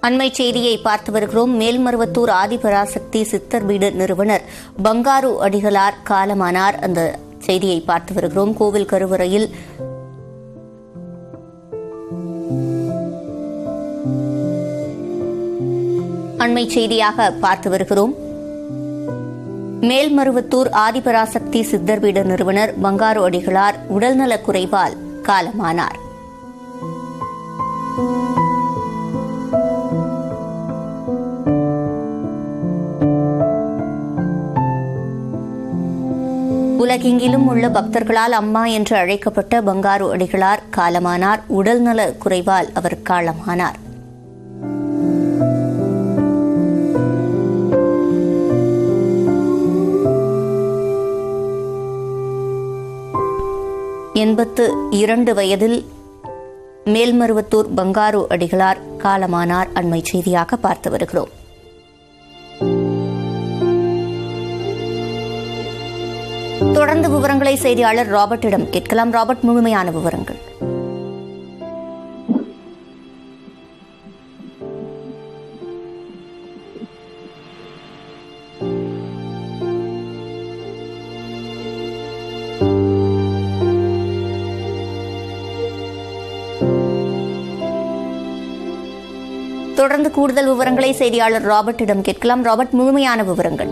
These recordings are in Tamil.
அண்மை செய்தியை பார்த்து வருகிறோம் மேல்மருவத்தூர் ஆதிபராசக்தி சித்தர் வீடு நிறுவனர் பங்காரு அடிகளார் காலமானார் அந்த செய்தியை பார்த்து வருகிறோம் கோவில் கருவறையில் அண்மை செய்தியாக பார்த்து வருகிறோம் மேல்மருவத்தூர் ஆதிபராசக்தி சித்தர் வீடு நிறுவனர் பங்காரு அடிகளார் உடல்நலக் குறைவால் காலமானார் உலகெங்கிலும் உள்ள பக்தர்களால் அம்மா என்று அழைக்கப்பட்ட பங்காரு அடிகளார் காலமானார் உடல்நல குறைவால் அவர் காலமானார் எண்பத்து இரண்டு வயதில் மேல்மருவத்தூர் பங்காரு அடிகளார் காலமானார் அண்மை செய்தியாக பார்த்து வருகிறோம் தொடர்ந்து விவரங்களை செய்தியாளர் ராபர்ட்டிடம் கேட்கலாம் ராபர்ட் முழுமையான விவரங்கள் தொடர்ந்து கூடுதல் விவரங்களை செய்தியாளர் ராபர்ட்டிடம் கேட்கலாம் ராபர்ட் முழுமையான விவரங்கள்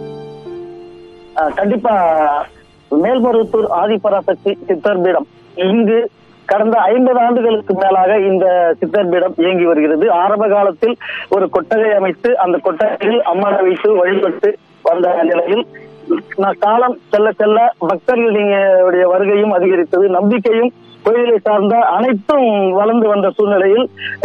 அஹ் கண்டிப்பா மேல்மருவத்தூர் ஆதிபராசக்தி சித்தர் பீடம் இங்கு கடந்த ஐம்பது ஆண்டுகளுக்கு மேலாக இந்த சித்தர் பீடம் இயங்கி வருகிறது ஆரம்ப காலத்தில் ஒரு கொட்டகை அமைத்து அந்த கொட்டகையில் அம்மனை வைத்து வழிபட்டு வந்த நிலையில் ந- காலம் செல்ல செல்ல பக்தர்களுடைய வருகையும் அதிகரித்தது நம்பிக்கையும் கோயிலை சார்ந்த அனைத்தும் வளர்ந்து வந்த சூழ்நிலையில்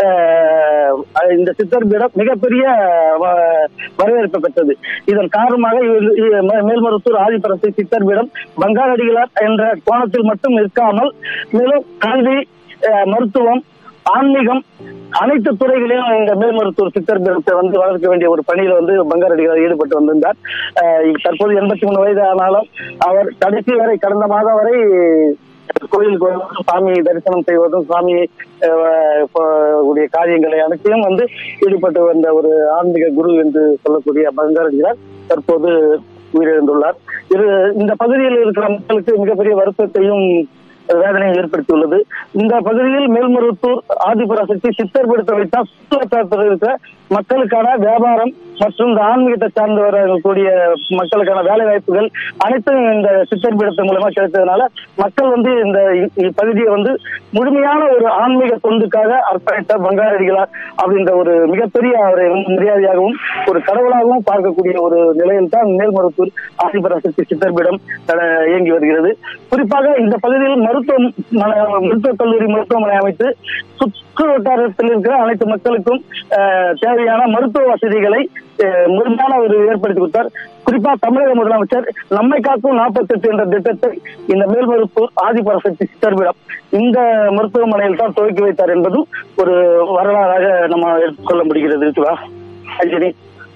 அஹ், இந்த சித்தர் பீடம் மிகப்பெரிய வ- வரவேற்பு பெற்றது இதன் காரணமாக இவர் இ- மே- மேல்மருத்தூர் ஆதிபரசை சித்தர் பீடம் பங்காளடிகளார் என்ற கோணத்தில் மட்டும் நிற்காமல் மேலும் கல்வி அஹ், மருத்துவம் ஆன்மீகம் அனைத்து துறைகளிலும் இந்த மேல்மருத்துவர் சித்தர் பீடத்தை வந்து வளர்க்க வேண்டிய ஒரு பணியில வந்து பங்காரடிகளார் ஈடுபட்டு வந்திருந்தார் அஹ், தற்போது எண்பத்தி மூணு வயது ஆனாலும் அவர் கடைசி வரை கடந்த மாதம் வரை கோயிலுக்கு வருவதும் சாமி தரிசனம் செய்வதும் சாமி அஹ், இப்போ உடைய காரியங்களை அனைத்தையும் வந்து ஈடுபட்டு வந்த ஒரு ஆன்மீக குரு என்று சொல்லக்கூடிய பங்காரடிகளார் தற்போது உயிரிழந்துள்ளார் இது இந்த பகுதியில் இருக்கிற மக்களுக்கு மிகப்பெரிய வருத்தத்தையும் வேதனையை ஏற்படுத்தியுள்ளது இந்த பகுதியில் மேல்மருவத்தூர் ஆதிபராசக்தி சித்தர் படுத்த வைத்தால் சுற்றுலாத்தலத்தில் இருக்கிற மக்களுக்கான வியாபாரம் மற்றும் இந்த ஆன்மீகத்தை சார்ந்து வரக்கூடிய மக்களுக்கான வேலை வாய்ப்புகள் அனைத்தும் இந்த சித்தர் பீடத்தின் மூலமா கிடைத்ததுனால மக்கள் வந்து இந்த இ- இப்பகுதியை வந்து முழுமையான ஒரு ஆன்மீக தொண்டுக்காக அர்ப்பணித்த பங்காரடிகளார் அப்படின்ற ஒரு மிகப்பெரிய அவரை வந்து மரியாதையாகவும் ஒரு கடவுளாகவும் பார்க்கக்கூடிய ஒரு நிலையில் தான் மேல்மருவத்தூர் ஆதிபராசக்தி சித்தர் பீடம் அஹ், இயங்கி வருகிறது குறிப்பாக இந்த பகுதியில் மருத்துவம் மன- மருத்துவக் கல்லூரி மருத்துவமனை அமைத்து சுற்று வட்டாரத்தில் இருக்கிற அனைத்து மக்களுக்கும் அஹ், தேவையான மருத்துவ வசதிகளை அஹ், முழுமையான ஒரு ஏற்படுத்தி கொடுத்தார் குறிப்பா தமிழக முதலமைச்சர் நம்மை காக்கும் நாற்பத்தெட்டு என்ற திட்டத்தை இந்த மேல்மருத்தூர் ஆதிபராசக்தி சித்தர் பீடம் இந்த மருத்துவமனையில் தான் துவக்கி வைத்தார் என்பதும் ஒரு வரலாறாக நம்ம எடுத்துக்கொள்ள முடிகிறது சிவா அஞ்சலி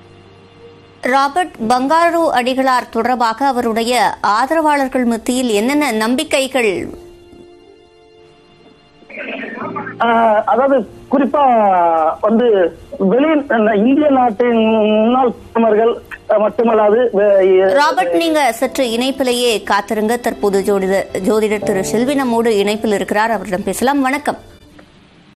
ராபர்ட் பங்காரு அடிகளார் தொடர்பாக அவருடைய ஆதரவாளர்கள் மத்தியில் என்னென்ன நம்பிக்கைகள் ஆஹ் அதாவது குறிப்பா வந்து வெளி இந்திய நாட்டின் முன்னாள் பிரதமர்கள் அஹ், மட்டுமல்லாது வே- ராபர்ட் நீங்க சற்று இணைப்பிலேயே காத்திருங்க தற்போது ஜோதிடர் ஜோதிடர் திரு செல்வி நம்மோடு இணைப்பில் இருக்கிறார் அவரிடம் பேசலாம் வணக்கம்